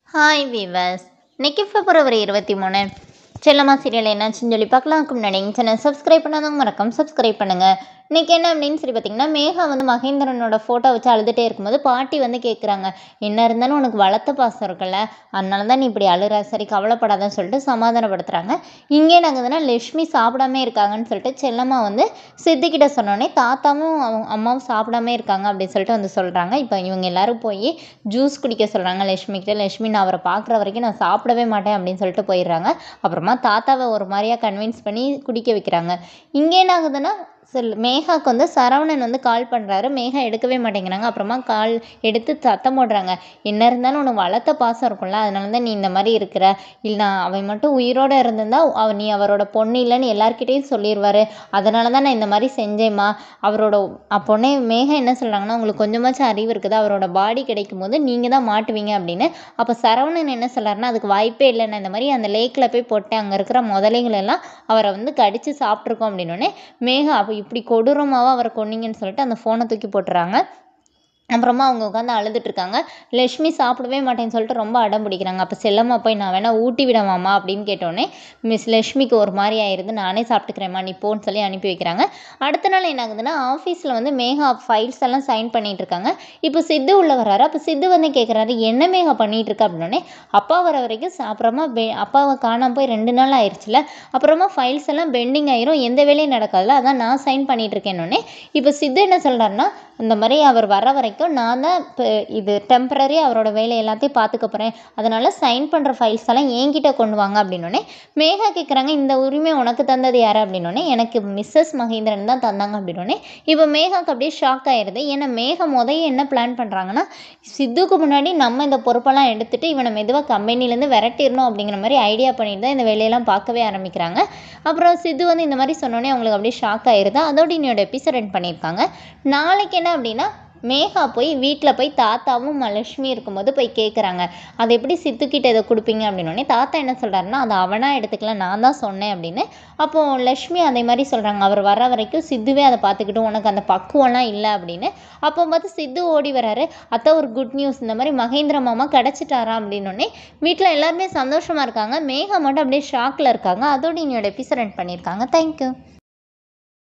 hi viewers இன்னைக்கு பிப்ரவரி இருபத்தி மூணு செல்லம்மா சீரியல் என்னாச்சுன்னு சொல்லி பார்க்கலாம் அதுக்கு முன்னாடி எங்கள் சேனல் சப்ஸ்கிரைப் பண்ணாதவங்க மறக்காம சப்ஸ்கிரைப் பண்ணுங்கள் இன்றைக்கி என்ன அப்படின்னு சொல்லி பார்த்தீங்கன்னா மேகா வந்து மகேந்திரனோட ஃபோட்டோ வச்சு அழுதுகிட்டே இருக்கும்போது பாட்டி வந்து கேட்குறாங்க என்ன இருந்தாலும் உனக்கு வளர்த்த பாசம் இருக்குல்ல அதனால தான் நீ இப்படி அழுற சரி கவலைப்படாதன்னு சொல்லிட்டு சமாதானப்படுத்துகிறாங்க இங்கே நாங்கள் லட்சுமி சாப்பிடாம இருக்காங்கன்னு சொல்லிட்டு செல்லம்மா வந்து சித்திக்கிட்ட சொன்னோடனே தாத்தாவும் அவங்க அம்மாவும் சாப்பிடாம இருக்காங்க அப்படின்னு சொல்லிட்டு வந்து சொல்கிறாங்க இப்போ இவங்க எல்லாரும் போய் ஜூஸ் குடிக்க சொல்கிறாங்க லட்சுமி கிட்ட லட்சுமி நான் அவரை பார்க்குற வரைக்கும் நான் சாப்பிடவே மாட்டேன் அப்படின்னு சொல்லிட்டு போயிடுறாங்க அப்புறமா தாத்தாவை ஒரு மாதிரியாக கன்வின்ஸ் பண்ணி குடிக்க வைக்கிறாங்க இங்கே என்ன ஆகுதுன்னா சொல் மேகாவுக்கு வந்து சரவணன் வந்து கால் பண்ணுறாரு மேகா எடுக்கவே மாட்டேங்கிறாங்க அப்புறமா கால் எடுத்து சத்தம் போடுறாங்க என்ன இருந்தாலும் உனக்கு வளர்த்த பாசம் இருக்கும்ல அதனால தான் நீ இந்த மாதிரி இருக்கிற இல்லை அவன் மட்டும் உயிரோடு இருந்திருந்தா அவ நீ அவரோட பொண்ணு இல்லைன்னு எல்லாருக்கிட்டேயும் சொல்லிடுவார் அதனால தான் நான் இந்த மாதிரி செஞ்சேம்மா அவரோட பொண்ணே மேகா என்ன சொல்கிறாங்கன்னா உங்களுக்கு கொஞ்சமாச்சும் அறிவு இருக்குது அவரோட பாடி கிடைக்கும் போது நீங்கள் தான் மாட்டுவீங்க அப்படின்னு அப்போ சரவணன் என்ன சொல்கிறாருன்னா அதுக்கு வாய்ப்பே இல்லை நான் இந்த மாதிரி அந்த லேக்கில் போய் போட்டேன் அங்கே இருக்கிற முதலைகள் எல்லாம் அவரை வந்து கடித்து சாப்பிட்ருக்கோம் அப்படின்னோடனே மேகா அப்போ இப்படி கொடூரமாவா அவரை கொன்னீங்கன்னு சொல்லிட்டு அந்த ஃபோனை தூக்கி போட்டுறாங்க அப்புறமா அவங்க உட்காந்து அழுதுட்ருக்காங்க லக்ஷ்மி சாப்பிடவே மாட்டேன்னு சொல்லிட்டு ரொம்ப அடம் பிடிக்கிறாங்க அப்போ செல்லம்மா போய் நான் வேணால் ஊட்டி விடவாமா அப்படின்னு கேட்டோடனே மிஸ் லக்ஷ்மிக்கு ஒரு மாதிரி ஆயிடுது நானே சாப்பிட்டுக்கிறேம்மா நீ போன்னு சொல்லி அனுப்பி வைக்கிறாங்க அடுத்த நாள் என்ன ஆகுதுன்னா ஆஃபீஸில் வந்து மேகா ஃபைல்ஸ் எல்லாம் சைன் பண்ணிகிட்டு இருக்காங்க இப்போ சித்து உள்ள வராரு அப்போ சித்து வந்து கேட்குறாரு என்ன மேகா பண்ணிகிட்டு இருக்க அப்படின்னே அப்பா வர வரைக்கும் அப்புறமா பெ அப்பாவை காணாமல் போய் ரெண்டு நாள் ஆயிடுச்சுல அப்புறமா ஃபைல்ஸ் எல்லாம் பெண்டிங் ஆயிரும் எந்த வேலையும் நடக்காதுல்ல அதான் நான் சைன் பண்ணிகிட்டு இருக்கேன்னொன்னே இப்போ சித்து என்ன சொல்கிறாருன்னா இந்த மாதிரி அவர் வர வரைக்கும் நான் தான் இப்போ இது டெம்ப்ரரி அவரோட வேலை எல்லாத்தையும் பார்த்துக்க போகிறேன் அதனால் சைன் பண்ணுற ஃபைல்ஸ் எல்லாம் என்கிட்ட கொண்டு வாங்க அப்படின்னோடனே மேகா கேட்குறாங்க இந்த உரிமை உனக்கு தந்தது யார் அப்படின்னோடனே எனக்கு மிஸ்ஸஸ் மகேந்திரன் தான் தந்தாங்க அப்படின்னோடனே இப்போ மேகாவுக்கு அப்படியே ஷாக் ஆயிடுது ஏன்னா மேகா முதைய என்ன பிளான் பண்ணுறாங்கன்னா சித்துக்கு முன்னாடி நம்ம இந்த பொறுப்பெல்லாம் எடுத்துகிட்டு இவனை மெதுவாக கம்பெனிலேருந்து விரட்டிடணும் அப்படிங்கிற மாதிரி ஐடியா பண்ணிட்டு தான் இந்த வேலையெல்லாம் பார்க்கவே ஆரம்பிக்கிறாங்க அப்புறம் சித்து வந்து இந்த மாதிரி சொன்னோன்னே அவங்களுக்கு அப்படியே ஷாக் ஆயிடுது அதோட இன்னோட எபிசோட் எண்ட் பண்ணியிருக்காங்க நாளைக்கு என்ன அப்படின்னா மேகா போய் வீட்டில் போய் தாத்தாவும் லக்ஷ்மி இருக்கும்போது போய் கேட்குறாங்க அதை எப்படி சித்துக்கிட்ட இதை கொடுப்பீங்க அப்படின்னோடனே தாத்தா என்ன சொல்கிறாருன்னா அதை அவனாக எடுத்துக்கலாம் நான் தான் சொன்னேன் அப்படின்னு அப்போது லக்ஷ்மி அதே மாதிரி சொல்கிறாங்க அவர் வர வரைக்கும் சித்துவே அதை பார்த்துக்கிட்டு உனக்கு அந்த பக்குவம்லாம் இல்லை அப்படின்னு அப்போ பார்த்து சித்து ஓடி வராரு அத்தை ஒரு குட் நியூஸ் இந்த மாதிரி மகேந்திர மாமா கிடச்சிட்டாரா அப்படின்னோடனே வீட்டில் எல்லாருமே சந்தோஷமாக இருக்காங்க மேகா மட்டும் அப்படியே ஷாக்கில் இருக்காங்க அதோடு என்னோட எபிசோட் பண்ணியிருக்காங்க தேங்க்யூ